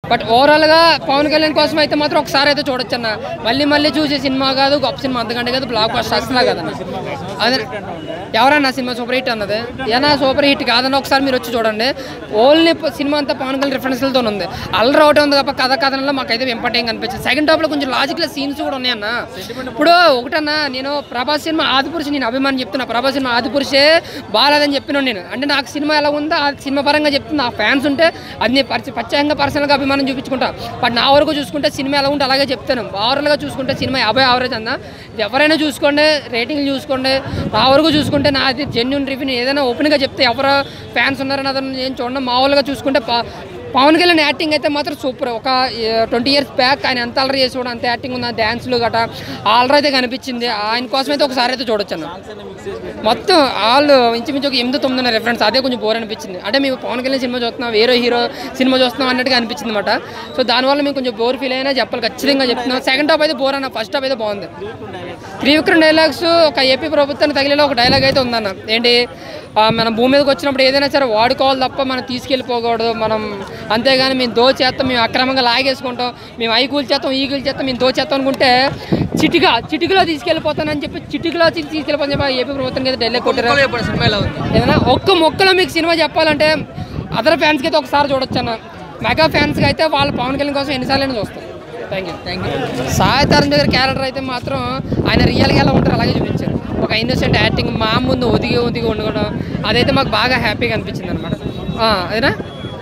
but ఓవరాల్గా పవన్ కళ్యాణ్ కోసం అయితే మాత్రం ఒకసారి అయితే చూడొచ్చు అన్న మళ్ళీ మళ్ళీ చూసే సినిమా కాదు గొప్ప సినిమా అంతకంటే కాదు బ్లాక్ బస్టర్ అసలు కదన్న అదే ఎవరన్నా సినిమా సూపర్ హిట్ అన్నది ఏనా సూపర్ హిట్ కాదన్న ఒకసారి మీరు వచ్చి చూడండి ఓన్లీ సినిమా అంతా పవన్ కళ్యాణ్ రిఫరెన్స్లతో ఉంది అల్లరి ఒకటి ఉంది తప్ప కథ కథనంలో మాకైతే ఇంపార్టెంట్ కనిపించింది సెకండ్ టాప్లో కొంచెం లాజికల్ సీన్స్ కూడా ఉన్నాయన్న ఇప్పుడు ఒకటన్నా నేను ప్రభాస్ సినిమా ఆదిపురుషు నేను అభిమానం చెప్తున్నా ప్రభాస్ సినిమా ఆదిపురుషే బాగాలేదని చెప్పినాను నేను అంటే నాకు సినిమా ఎలా ఉందో ఆ సినిమా పరంగా చెప్తున్నా ఆ ఫ్యాన్స్ ఉంటే అది నేను పరిచ ప్రత్యేకంగా పర్సనల్గా అభిమానం చూపించుకుంటా బట్ నా వరకు చూసుకుంటే సినిమా ఎలా ఉంటే అలాగే చెప్తాను ఓవరాల్గా చూసుకుంటే సినిమా యాభై యావరేజ్ అన్న ఇది ఎవరైనా చూసుకోండి రేటింగ్లు చూసుకోండి నా వరకు చూసుకుంటే నాది జెన్యున్ రివ్యూ ఏదైనా ఓపెన్గా చెప్తే ఎవరు ఫ్యాన్స్ ఉన్నారని అతను నేను చూడండి మామూలుగా చూసుకుంటే ప- పవన్ కళ్యాణ్ యాక్టింగ్ అయితే మాత్రం సూపర్ ఒక ట్వంటీ ఇయర్స్ బ్యాక్ ఆయన ఎంత అల్లరి చేసి కూడా అంత యాక్టింగ్ ఉంది డ్యాన్స్లు గట్రా ఆల్రెడీ అయితే కనిపించింది ఆయన కోసం అయితే ఒకసారి అయితే చూడొచ్చు అన్న మొత్తం వాళ్ళు ఇంచుమించు ఒక ఎనిమిది తొమ్మిది ఉన్న రెఫరెన్స్ అదే కొంచెం బోర్ అనిపించింది అంటే మేము పవన్ కళ్యాణ్ సినిమా చూస్తున్నాం వేరే హీరో సినిమా చూస్తున్నాం అన్నట్టుగా అనిపించింది అనమాట సో దానివల్ల మేము కొంచెం బోర్ ఫీల్ అయినా చెప్పాలి ఖచ్చితంగా చెప్తున్నాం సెకండ్ హాఫ్ అయితే బోర్ అన్న ఫస్ట్ హాఫ్ అయితే బాగుంది త్రివిక్రమ్ డైలాగ్స్ ఒక ఏపీ ప్రభుత్వాన్ని తగిలేలా ఒక డైలాగ్ అయితే ఉందన్న ఏంటి ఆ, మనం భూమి మీదకి వచ్చినప్పుడు ఏదైనా సరే వాడుకోవాలి తప్ప మనం తీసుకెళ్ళిపోకూడదు మనం అంతేగాని మేము దోచేస్తాం మేము అక్రమంగా లాగేసుకుంటాం మేము ఐ కూల్చేస్తాం ఈ కూల్చేస్తాం మేము దోచేస్తాం అనుకుంటే చిటిగా చిటికలో తీసుకెళ్ళిపోతానని చెప్పి చిటికలో తీసి తీసుకెళ్ళిపోతాను చెప్పి ఏపీ ప్రభుత్వానికి అయితే డైలాగ్ కొట్టారు సినిమా ఎలా ఉంది ఏదైనా ఒక్క మొక్కలో మీకు సినిమా చెప్పాలంటే అదర్ ఫ్యాన్స్కి అయితే ఒకసారి చూడొచ్చు అన్న మెగా ఫ్యాన్స్కి అయితే వాళ్ళ పవన్ కళ్యాణ్ కోసం ఎన్నిసార్లు చూస్తాం thank you thank you Sai Tarun దగ్గర క్యారెక్టర్ అయితే మాత్రం ఆయన రియల్గా ఎలా ఉంటారు అలాగే చూపించారు ఒక ఇన్నోసెంట్ యాక్టింగ్ మా ముందు ఒదిగి ఒదిగి ఉండడం అదైతే మాకు బాగా హ్యాపీగా అనిపించింది అనమాట అదేనా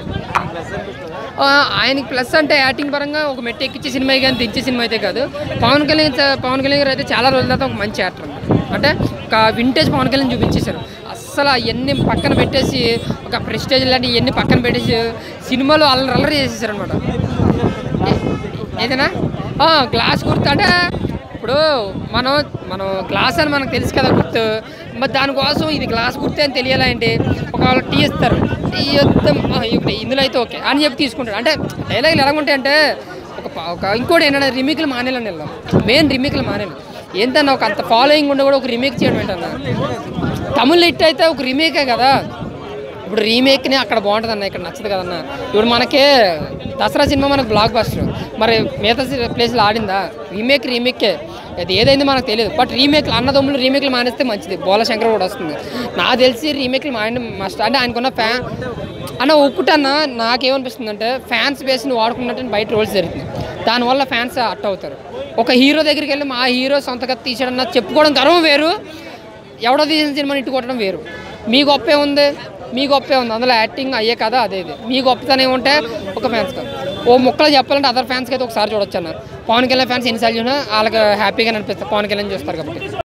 ఆ, ఆయనకి ప్లస్ అంటే యాక్టింగ్ పరంగా ఒక మెట్టు ఎక్కించే సినిమా కానీ దించే సినిమా అయితే కాదు పవన్ కళ్యాణ్ చ- పవన్ కళ్యాణ్ గారు అయితే చాలా రోజుల తర్వాత ఒక మంచి యాక్టర్ అంటే ఒక వింటేజ్ పవన్ కళ్యాణ్ చూపించేశారు అస్సలు అవన్నీ పక్కన పెట్టేసి ఒక ప్రెస్టేజ్ లాంటి ఇవన్నీ పక్కన పెట్టేసి సినిమాలో అల్లరి అల్లరి చేసేసారు అనమాట ఏదైనా ఆ, గ్లాస్ గుర్తు అంటే ఇప్పుడు మనం మనం గ్లాస్ అని మనకు తెలుసు కదా గుర్తు మరి దానికోసం ఇది గ్లాస్ గుర్తు అని తెలియాలంటే ఒకవేళ టీ ఇస్తారు టీ ఇద్దాం ఆ, ఇప్పుడు ఇందులో అయితే ఓకే అని చెప్పి తీసుకుంటాడు అంటే డైలాగులు ఎలా ఉంటాయి అంటే ఒక ప- ఒక ఇంకోటి ఏంటంటే రిమేక్లు మానేలని వెళ్ళాం మెయిన్ రిమేక్లు మానేలు ఏంటన్నా ఒక అంత ఫాలోయింగ్ ఉండి కూడా ఒక రిమేక్ చేయడం ఏంటన్నా తమిళ్ హిట్ అయితే ఒక రీమేకే కదా ఇప్పుడు రీమేక్ని అక్కడ బాగుంటుంది అన్న ఇక్కడ నచ్చదు కదన్న ఇప్పుడు మనకే దసరా సినిమా మనకు బ్లాక్ బస్టర్ మరి మిగతా ప్లేస్లో ఆడిందా రీమేక్ రీమేకే అది ఏదైంది మనకు తెలియదు బట్ రీమేక్లు అన్నదమ్ములు రీమేక్లు మానేస్తే మంచిది బోల శంకర్ కూడా వస్తుంది నాకు తెలిసి రీమేక్లు మానే మస్ట్ అంటే ఆయనకున్న ఫ్యాన్ అన్న ఒక్కటన్న నాకేమనిపిస్తుంది అంటే ఫ్యాన్స్ బేస్ని వాడుకున్నట్టు బయట రోల్స్ జరుగుతుంది దానివల్ల ఫ్యాన్స్ అట్ అవుతారు ఒక హీరో దగ్గరికి వెళ్ళి మా హీరో సొంతగా తీసాడన్న చెప్పుకోవడం గర్వం వేరు ఎవడో తీసిన సినిమాని ఇట్టు కొట్టడం వేరు మీ గొప్పే ఉంది మీ గొప్పే ఉంది అందులో యాక్టింగ్ అయ్యే కదా అదే ఇది మీ గొప్పతనం ఏముంటే ఒక ఫ్యాన్స్ కాదు ఓ ముక్కలు చెప్పాలంటే అదర్ ఫ్యాన్స్కి అయితే ఒకసారి చూడొచ్చు అన్నారు పవన్ కళ్యాణ్ ఫ్యాన్స్ ఎన్నిసార్లు చూసినా వాళ్ళకి హ్యాపీగా అనిపిస్తారు పవన్ కళ్యాణ్ చూస్తారు కాబట్టి